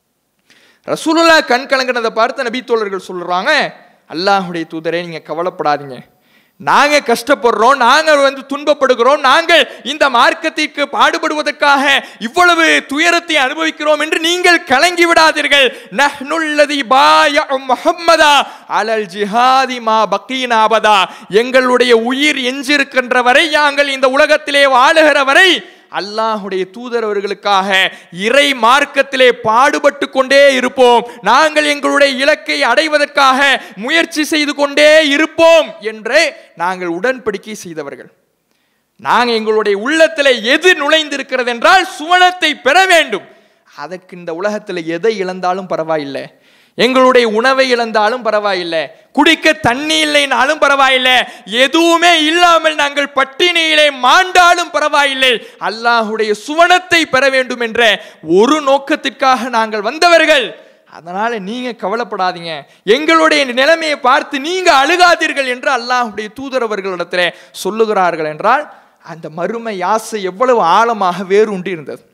ரசூலுல்லா கண் கலங்கினதை பார்த்து நபி தோழர்கள் சொல்றாங்க அல்லாஹுடைய தூதரே நீங்க கவலைப்படாதீங்க நாங்க கஷ்டப்படுறோம் நாங்க வந்து துன்பப்படுகிறோம் நாங்கள் இந்த மார்க்கத்திற்கு பாடுபடுவதற்காக இவ்வளவு துயரத்தை அனுபவிக்கிறோம் என்று நீங்கள் கலங்கி விடாதீர்கள் நஹ்னுல்லதி பாய முஹம்மதா அலல் ஜிஹாதி மா பக்கீனா அபதா எங்களுடைய உயிர் எஞ்சிருக்கின்ற வரை நாங்கள் இந்த உலகத்திலே வாழுகிற வரை அல்லாஹுடைய தூதர் அவர்களுக்காக இறை மார்க்கத்திலே பாடுபட்டு கொண்டே இருப்போம் நாங்கள் எங்களுடைய இலக்கை அடைவதற்காக முயற்சி செய்து கொண்டே இருப்போம் என்று நாங்கள் உடன்படிக்கை செய்தவர்கள் நாங்கள் எங்களுடைய உள்ளத்தில் எது நுழைந்திருக்கிறது என்றால் சுவனத்தை பெற வேண்டும் அதற்கு இந்த உலகத்தில் எதை இழந்தாலும் பரவாயில்லை எங்களுடைய உணவை இழந்தாலும் பரவாயில்லை குடிக்க தண்ணி இல்லைனாலும் பரவாயில்லை எதுவுமே இல்லாமல் நாங்கள் பட்டினியிலே மாண்டாலும் பரவாயில்லை அல்லாஹுடைய சுவனத்தை பெற வேண்டும் என்ற ஒரு நோக்கத்திற்காக நாங்கள் வந்தவர்கள் அதனால நீங்க கவலைப்படாதீங்க எங்களுடைய நிலைமையை பார்த்து நீங்க அழுகாதீர்கள் என்று அல்லாஹுடைய தூதரவர்களிடத்திலே சொல்லுகிறார்கள் என்றால் அந்த மறுமை ஆசை எவ்வளவு ஆழமாக வேரூன்றி இருந்தது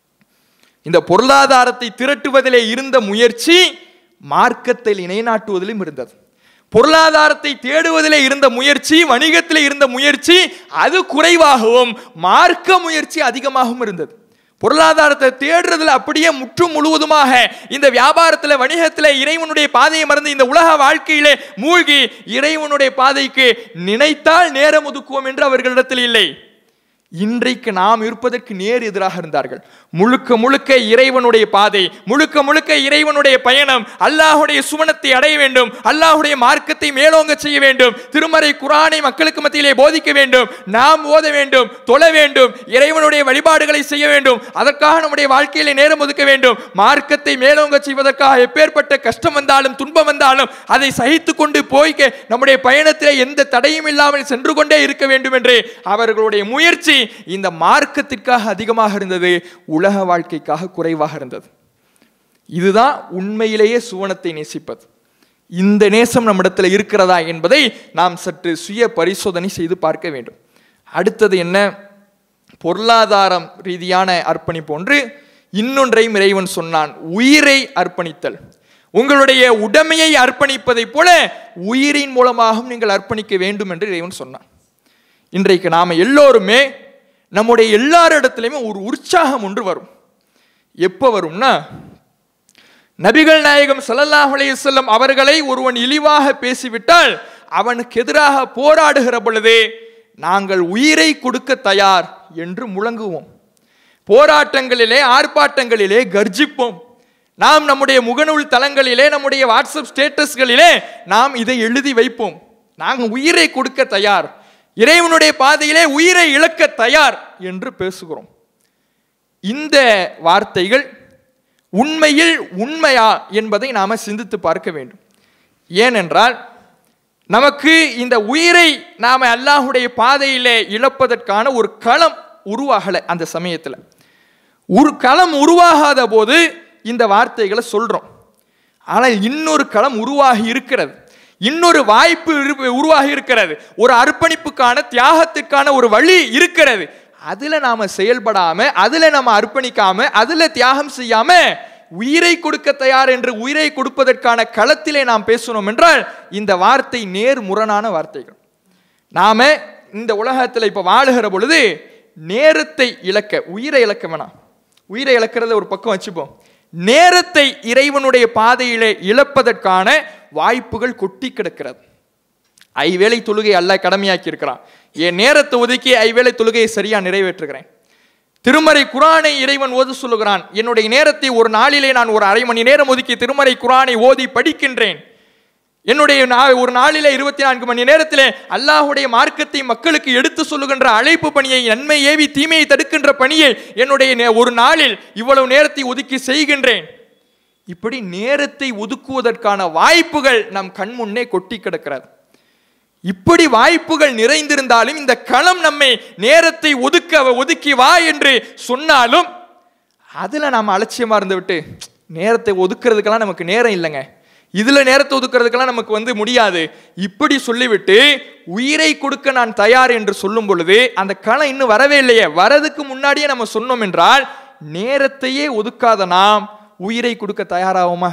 இந்த பொருளாதாரத்தை திரட்டுவதிலே இருந்த முயற்சி மார்க்கத்தில் நிலைநாட்டுவதிலும் இருந்தது பொருளாதாரத்தை தேடுவதிலே இருந்த முயற்சி வணிகத்திலே இருந்த முயற்சி அது குறைவாகவும் மார்க்க முயற்சி அதிகமாகவும் இருந்தது பொருளாதாரத்தை தேடுறதுல அப்படியே முற்றும் முழுவதுமாக இந்த வியாபாரத்துல வணிகத்துல இறைவனுடைய பாதையை மறந்து இந்த உலக வாழ்க்கையிலே மூழ்கி இறைவனுடைய பாதைக்கு நினைத்தால் நேரம் ஒதுக்குவோம் என்று அவர்களிடத்தில் இல்லை இன்றைக்கு நாம் இருப்பதற்கு நேர் எதிராக இருந்தார்கள் முழுக்க முழுக்க இறைவனுடைய பாதை முழுக்க முழுக்க இறைவனுடைய பயணம் அல்லாஹுடைய சுவனத்தை அடைய வேண்டும் அல்லாஹுடைய மார்க்கத்தை மேலோங்க செய்ய வேண்டும் திருமறை குரானை மக்களுக்கு மத்தியிலே போதிக்க வேண்டும் நாம் ஓத வேண்டும் தொழ வேண்டும் இறைவனுடைய வழிபாடுகளை செய்ய வேண்டும் அதற்காக நம்முடைய வாழ்க்கையிலே நேரம் ஒதுக்க வேண்டும் மார்க்கத்தை மேலோங்க செய்வதற்காக எப்பேற்பட்ட கஷ்டம் வந்தாலும் துன்பம் வந்தாலும் அதை சகித்து கொண்டு போய் நம்முடைய பயணத்திலே எந்த தடையும் இல்லாமல் சென்று கொண்டே இருக்க வேண்டும் என்று அவர்களுடைய முயற்சி இந்த மார்க்கத்திற்காக அதிகமாக இருந்தது உலக வாழ்க்கைக்காக குறைவாக இருந்தது இதுதான் உண்மையிலேயே சுவனத்தை நேசிப்பது இந்த நேசம் நம்மிடத்தில் இருக்கிறதா என்பதை நாம் சற்று சுய பரிசோதனை செய்து பார்க்க வேண்டும் அடுத்தது என்ன பொருளாதாரம் ரீதியான அர்ப்பணிப்பு ஒன்று இன்னொன்றையும் இறைவன் சொன்னான் உயிரை அர்ப்பணித்தல் உங்களுடைய உடைமையை அர்ப்பணிப்பதைப் போல உயிரின் மூலமாகவும் நீங்கள் அர்ப்பணிக்க வேண்டும் என்று இறைவன் சொன்னான் இன்றைக்கு நாம் எல்லோருமே நம்முடைய எல்லாரிடத்துலையுமே ஒரு உற்சாகம் ஒன்று வரும் எப்போ வரும்னா நபிகள் நாயகம் ஸல்லல்லாஹு அலைஹி வஸல்லம் அவர்களை ஒருவன் இழிவாக பேசிவிட்டால் அவனுக்கு எதிராக போராடுகிற பொழுது நாங்கள் உயிரை கொடுக்க தயார் என்று முழங்குவோம் போராட்டங்களிலே ஆர்ப்பாட்டங்களிலே கர்ஜிப்போம் நாம் நம்முடைய முகநூல் தளங்களிலே நம்முடைய வாட்ஸ்அப் ஸ்டேட்டஸ்களிலே நாம் இதை எழுதி வைப்போம் நாங்கள் உயிரை கொடுக்க தயார் இறைவனுடைய பாதையிலே உயிரை இழக்க தயார் என்று பேசுகிறோம் இந்த வார்த்தைகள் உண்மையில் உண்மையா என்பதை நாம சிந்தித்து பார்க்க வேண்டும் ஏனென்றால் நமக்கு இந்த உயிரை நாம அல்லாஹுடைய பாதையிலே இழப்பதற்கான ஒரு களம் உருவாகலை அந்த சமயத்தில் ஒரு களம் உருவாகாத போது இந்த வார்த்தைகளை சொல்றோம் ஆனால் இன்னொரு களம் உருவாகி இருக்கிறது இன்னொரு வாய்ப்பு இரு- உருவாகி இருக்கிறது ஒரு அர்ப்பணிப்புக்கான தியாகத்திற்கான ஒரு வழி இருக்கிறது அதுல நாம செயல்படாம அதுல நாம அர்ப்பணிக்காம அதுல தியாகம் செய்யாம உயிரை கொடுக்க தயார் என்று உயிரை கொடுப்பதற்கான களத்திலே நாம் பேசணும் என்றால் இந்த வார்த்தை நேர் முரணான வார்த்தைகள் நாம இந்த உலகத்தில் இப்ப வாழுகிற பொழுது நேரத்தை இழக்க உயிரை இழக்க வேணாம் உயிரை இழக்கிறத ஒரு பக்கம் வச்சுப்போம் நேரத்தை இறைவனுடைய பாதையிலே இழப்பதற்கான வாய்ப்புகள் கொட்டி கிடக்கிறது ஐவேளை தொழுகை அல்ல கடமையாக்கி இருக்கிறான் என் நேரத்தை ஒதுக்கி ஐவேளை தொழுகையை சரியா நிறைவேற்றுகிறேன் திருமறை குரானை இறைவன் ஓத சொல்லுகிறான் என்னுடைய நேரத்தை ஒரு நாளிலே நான் ஒரு அரை மணி நேரம் ஒதுக்கி திருமறை குரானை ஓதி படிக்கின்றேன் என்னுடைய நா- ஒரு நாளிலே இருபத்தி நான்கு மணி நேரத்திலே அல்லாஹுடைய மார்க்கத்தை மக்களுக்கு எடுத்து சொல்லுகின்ற அழைப்பு பணியை நன்மை ஏவி தீமையை தடுக்கின்ற பணியை என்னுடைய நே- ஒரு நாளில் இவ்வளவு நேரத்தை ஒதுக்கி செய்கின்றேன் இப்படி நேரத்தை ஒதுக்குவதற்கான வாய்ப்புகள் நம் கண் முன்னே கொட்டி கிடக்கிறது இப்படி வாய்ப்புகள் நிறைந்திருந்தாலும் இந்த களம் நம்மை நேரத்தை ஒதுக்க ஒதுக்கி வா என்று சொன்னாலும் அதில் நாம் அலட்சியமாக இருந்து விட்டு நேரத்தை ஒதுக்குறதுக்கெல்லாம் நமக்கு நேரம் இல்லைங்க இதில் நேரத்தை ஒதுக்குறதுக்கெல்லாம் நமக்கு வந்து முடியாது இப்படி சொல்லிவிட்டு உயிரை கொடுக்க நான் தயார் என்று சொல்லும் பொழுது அந்த களம் இன்னும் வரவே இல்லையே வரதுக்கு முன்னாடியே நம்ம சொன்னோம் என்றால் நேரத்தையே ஒதுக்காத நாம் உயிரை கொடுக்க தயாராகுமா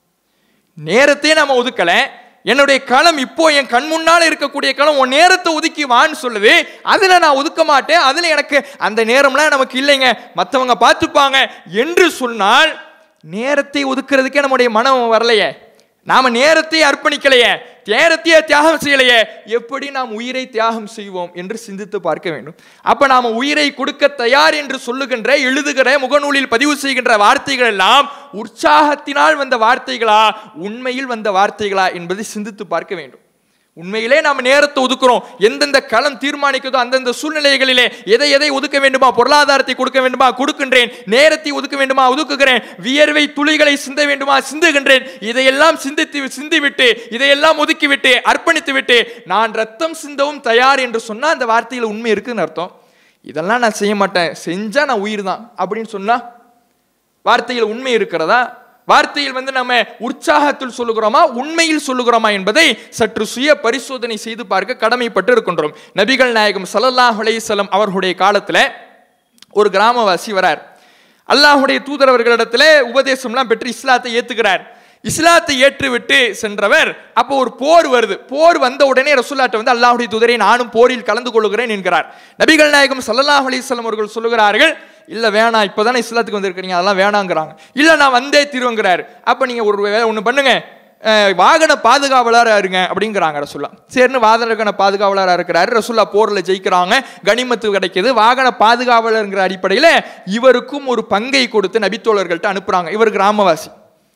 நேரத்தையே நம்ம ஒதுக்கல என்னுடைய களம் இப்போ என் கண் முன்னால இருக்கக்கூடிய களம் உன் நேரத்தை ஒதுக்கி வான்னு சொல்லுது அதுல நான் ஒதுக்க மாட்டேன் அதுல எனக்கு அந்த நேரம்லாம் நமக்கு இல்லைங்க மற்றவங்க பார்த்துப்பாங்க என்று சொன்னால் நேரத்தை ஒதுக்குறதுக்கே நம்முடைய மனம் வரலையே நாம நேரத்தை அர்ப்பணிக்கலையே நேரத்தையே தியாகம் செய்யலையே எப்படி நாம் உயிரை தியாகம் செய்வோம் என்று சிந்தித்து பார்க்க வேண்டும் அப்ப நாம உயிரை கொடுக்க தயார் என்று சொல்லுகின்ற எழுதுகிற முகநூலில் பதிவு செய்கின்ற வார்த்தைகள் எல்லாம் உற்சாகத்தினால் வந்த வார்த்தைகளா உண்மையில் வந்த வார்த்தைகளா என்பதை சிந்தித்து பார்க்க வேண்டும் உண்மையிலே நாம் நேரத்தை ஒதுக்குறோம் எந்தெந்த களம் தீர்மானிக்குதோ அந்தந்த சூழ்நிலைகளிலே எதை எதை ஒதுக்க வேண்டுமா பொருளாதாரத்தை கொடுக்க வேண்டுமா கொடுக்கின்றேன் நேரத்தை ஒதுக்க வேண்டுமா ஒதுக்குகிறேன் வியர்வை துளிகளை சிந்த வேண்டுமா சிந்துகின்றேன் இதையெல்லாம் சிந்தித்து சிந்திவிட்டு இதையெல்லாம் ஒதுக்கிவிட்டு அர்ப்பணித்து விட்டு நான் ரத்தம் சிந்தவும் தயார் என்று சொன்னா அந்த வார்த்தையில் உண்மை இருக்குன்னு அர்த்தம் இதெல்லாம் நான் செய்ய மாட்டேன் செஞ்சா நான் உயிர் தான் அப்படின்னு சொன்னா வார்த்தையில் உண்மை இருக்கிறதா வார்த்தையில் வந்து நம்ம உற்சாகத்தில் சொல்லுகிறோமா உண்மையில் சொல்லுகிறோமா என்பதை சற்று சுய பரிசோதனை செய்து பார்க்க கடமைப்பட்டு இருக்கின்றோம் நபிகள் நாயகம் ஸல்லல்லாஹு அலைஹி வஸல்லம் அவர்களுடைய காலத்துல ஒரு கிராமவாசி வரார் அல்லாஹ்வுடைய தூதரவர்களிடத்துல உபதேசம்லாம் பெற்று இஸ்லாத்தை ஏத்துக்கிறார் இஸ்லாத்தை ஏற்றுவிட்டு சென்றவர் அப்போ ஒரு போர் வருது போர் வந்த உடனே ரசூல்லாட்ட வந்து அல்லாஹ்வுடைய தூதரை நானும் போரில் கலந்து கொள்கிறேன் என்கிறார் நபிகள் நாயகம் ஸல்லல்லாஹு அலைஹி வஸல்லம் அவர்கள் சொல்லுகிறார்கள் இல்ல வேணாம் இப்போதானே இஸ்லாத்துக்கு வந்திருக்கிறீங்க அதெல்லாம் வேணாங்கிறாங்க இல்ல நான் வந்தே திருவங்கிறார் அப்ப நீங்க ஒரு வேலை ஒண்ணு பண்ணுங்க அஹ், வாகன பாதுகாவலரா இருங்க அப்படிங்கிறாங்க ரசுல்லா சரின்னு வாகன பாதுகாவலரா இருக்கிறாரு ரசுல்லா போர்ல ஜெயிக்கிறாங்க கனிமத்து கிடைக்குது வாகன பாதுகாவலருங்கிற அடிப்படையில இவருக்கும் ஒரு பங்கை கொடுத்து நபித்தோழர்கள்ட்ட அனுப்புறாங்க இவர் கிராமவாசி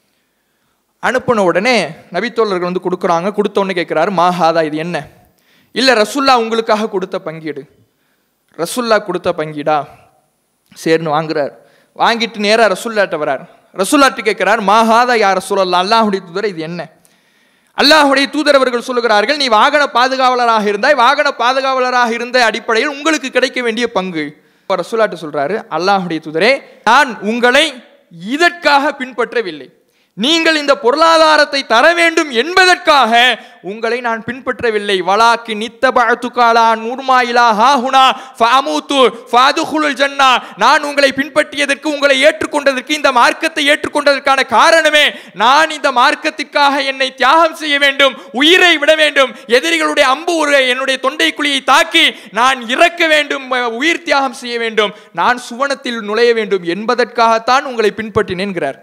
அனுப்பின உடனே நபித்தோழர்கள் வந்து கொடுக்குறாங்க கொடுத்த உடனே கேட்குறாரு மாஹாதா இது என்ன இல்லை ரசுல்லா உங்களுக்காக கொடுத்த பங்கீடு ரசுல்லா கொடுத்த பங்கீடா சரின்னு வாங்குறார் வாங்கிட்டு நேராக ரசுல்லாட்ட வரார் ரசுல்லாட்டு கேட்கிறார் மாஹாதா யார் ரசூலல்லா அல்லாஹுடைய தூதர் இது என்ன அல்லாஹுடைய தூதர் அவர்கள் சொல்லுகிறார்கள் நீ வாகன பாதுகாவலராக இருந்தாய் வாகன பாதுகாவலராக இருந்த அடிப்படையில் உங்களுக்கு கிடைக்க வேண்டிய பங்கு இப்ப ரசூலாட்டு சொல்றாரு அல்லாஹுடைய தூதரே நான் உங்களை இதற்காக பின்பற்றவில்லை நீங்கள் இந்த பொருளாதாரத்தை தர வேண்டும் என்பதற்காக உங்களை நான் பின்பற்றவில்லை வலாக்கி நித்தபத்துகாலா நூர்மாயிலா ஹாஹுனா ஃபாமூத்து ஃபாதுகுலுல் ஜன்னா நான் உங்களை பின்பற்றியதற்கு உங்களை ஏற்றுக்கொண்டதற்கு இந்த மார்க்கத்தை ஏற்றுக்கொண்டதற்கான காரணமே நான் இந்த மார்க்கத்திற்காக என்னை தியாகம் செய்ய வேண்டும் உயிரை விட வேண்டும் எதிரிகளுடைய அம்பு ஒரு என்னுடைய தொண்டை குழியை தாக்கி நான் இறக்க வேண்டும் உயிர் தியாகம் செய்ய வேண்டும் நான் சுவனத்தில் நுழைய வேண்டும் என்பதற்காகத்தான் உங்களை பின்பற்றினேன்கிறார்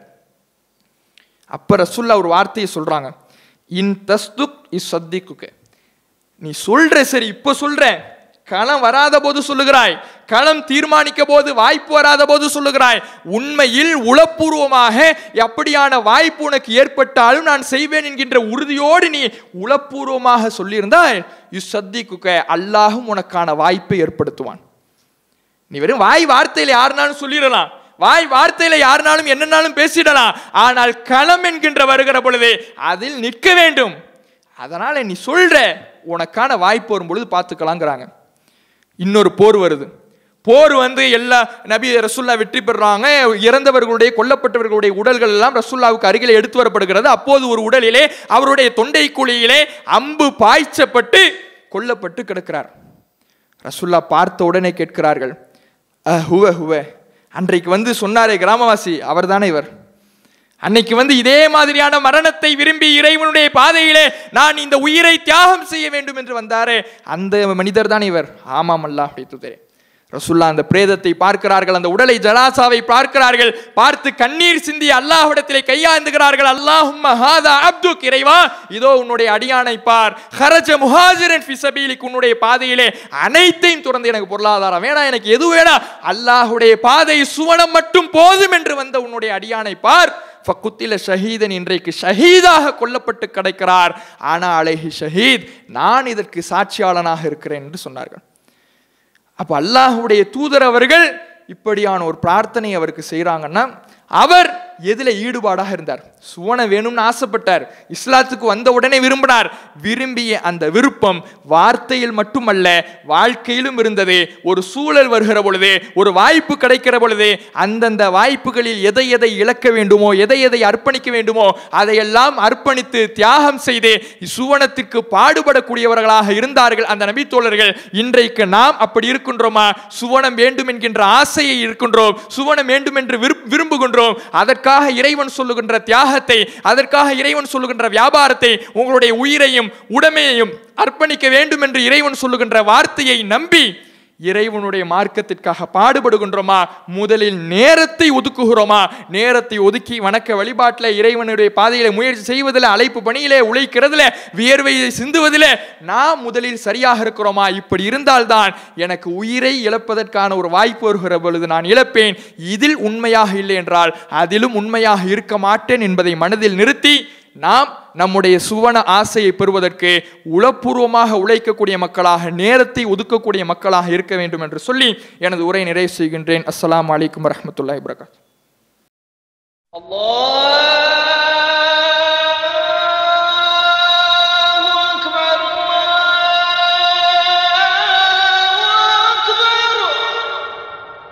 அப்ப ரசுல்லா ஒரு வார்த்தையை சொல்றாங்க இன் தஸ்துக் இஸ் சத்திக்குக்க நீ சொல்ற சரி இப்ப சொல்ற களம் வராத போது சொல்லுகிறாய் களம் தீர்மானிக்க போது வாய்ப்பு வராத போது சொல்லுகிறாய் உண்மையில் உளப்பூர்வமாக அப்படியான வாய்ப்பு உனக்கு ஏற்பட்டாலும் நான் செய்வேன் என்கின்ற உறுதியோடு நீ உளப்பூர்வமாக சொல்லியிருந்தால் யு சத்திக்குக்க அல்லாஹும் உனக்கான வாய்ப்பை ஏற்படுத்துவான் நீ வெறும் வாய் வார்த்தையில யாருனாலும் சொல்லிடலாம் வாய் வார்த்தையில யாருனாலும் என்னன்னாலும் பேசிடலாம் ஆனால் களம் என்கின்ற வருகிற பொழுது அதில் நிற்க வேண்டும் அதனால நீ சொல்ற உனக்கான வாய்ப்பு வரும் பொழுது பார்த்துக்கலாங்கிறாங்க இன்னொரு போர் வருது போர் வந்து எல்லா நபி ரசுல்லா வெற்றி பெறுறாங்க இறந்தவர்களுடைய கொல்லப்பட்டவர்களுடைய உடல்கள் எல்லாம் ரசுல்லாவுக்கு அருகில் எடுத்து வரப்படுகிறது அப்போது ஒரு உடலிலே அவருடைய தொண்டை குழியிலே அம்பு பாய்ச்சப்பட்டு கொல்லப்பட்டு கிடக்கிறார் ரசுல்லா பார்த்த உடனே கேட்கிறார்கள் "அஹ், ஹுவ ஹுவ அன்றைக்கு வந்து சொன்னாரே கிராமவாசி அவர்தானே இவர் அன்னைக்கு வந்து இதே மாதிரியான மரணத்தை விரும்பி இறைவனுடைய பாதையிலே நான் இந்த உயிரை தியாகம் செய்ய வேண்டும் என்று வந்தாரே அந்த மனிதர் தான் இவர் ஆமாம் அல்லாஹ் தூதரே ரசுல்லா அந்த பிரேதத்தை பார்க்கிறார்கள் அந்த உடலை ஜலாசாவை பார்க்கிறார்கள் பார்த்து கண்ணீர் சிந்தி அல்லாஹ்விடத்திலே கையாந்துகிறார்கள் அல்லாஹும் ஹாதா அப்துக் இறைவா இதோ உன்னுடைய அடியானை பார் ஹரஜ முஹாஜிரன் ஃபி சபீலிக் உன்னுடைய பாதையிலே அனைத்தையும் துறந்து எனக்கு பொருளாதாரம் வேணாம் எனக்கு எது வேணாம் அல்லாஹ்வுடைய பாதை சுவனம் மட்டும் போதும் என்று வந்த உன்னுடைய அடியானை பார் ஃபக்குத்தில ஷஹீதன் இன்றைக்கு ஷஹீதாக கொல்லப்பட்டு கிடைக்கிறார் ஆனா அலைஹி ஷஹீத் நான் இதற்கு சாட்சியாளனாக இருக்கிறேன் என்று சொன்னார்கள் அப்ப அல்லாஹ்வுடைய தூதர் அவர்கள் இப்படியான ஒரு பிரார்த்தனை அவருக்கு செய்றாங்கன்னா அவர் எதுல ஈடுபாடாக இருந்தார் சுவனம் வேணும்னு ஆசைப்பட்டார் இஸ்லாத்துக்கு வந்த உடனே விரும்பினார் விரும்பிய அந்த விருப்பம் வார்த்தையில் மட்டுமல்ல வாழ்க்கையிலும் இருந்தது ஒரு சூழல் வருகிற பொழுது ஒரு வாய்ப்பு கிடைக்கிற பொழுது அந்தந்த வாய்ப்புகளில் எதை எதை இழக்க வேண்டுமோ எதை எதை அர்ப்பணிக்க வேண்டுமோ அதையெல்லாம் அர்ப்பணித்து தியாகம் செய்து சுவனத்திற்கு பாடுபடக்கூடியவர்களாக இருந்தார்கள் அந்த நபித்தோழர்கள் இன்றைக்கு நாம் அப்படி இருக்கின்றோமா சுவனம் வேண்டும் என்கின்ற ஆசையை இருக்கின்றோம் சுவனம் வேண்டும் என்று விருப்- விரும்புகின்றோம் அதற்காக இறைவன் சொல்லுகின்ற தியாகத்தை அதற்காக இறைவன் சொல்லுகின்ற வியாபாரத்தை உங்களுடைய உயிரையும் உடைமையையும் அர்ப்பணிக்க வேண்டும் என்று இறைவன் சொல்லுகின்ற வார்த்தையை நம்பி இறைவனுடைய மார்க்கத்திற்காக பாடுபடுகின்றோமா முதலில் நேரத்தை ஒதுக்குகிறோமா நேரத்தை ஒதுக்கி வணக்க வழிபாட்டில் இறைவனுடைய பாதையில முயற்சி செய்வதில் அழைப்பு பணியிலே உழைக்கிறதுல வியர்வையை சிந்துவதில் நாம் முதலில் சரியாக இருக்கிறோமா இப்படி இருந்தால்தான் எனக்கு உயிரை இழப்பதற்கான ஒரு வாய்ப்பு வருகிற பொழுது நான் இழப்பேன் இதில் உண்மையாக இல்லை என்றால் அதிலும் உண்மையாக இருக்க மாட்டேன் என்பதை மனதில் நிறுத்தி நாம் நம்முடைய சுவன ஆசையை பெறுவதற்கு உளப்பூர்வமாக உழைக்கக்கூடிய மக்களாக நேரத்தை ஒதுக்கக்கூடிய மக்களாக இருக்க வேண்டும் என்று சொல்லி எனது உரை நிறைவு செய்கின்றேன் அஸ்ஸலாமு அலைக்கும் வரஹ்மத்துல்லாஹி வபரகாத்துஹு الله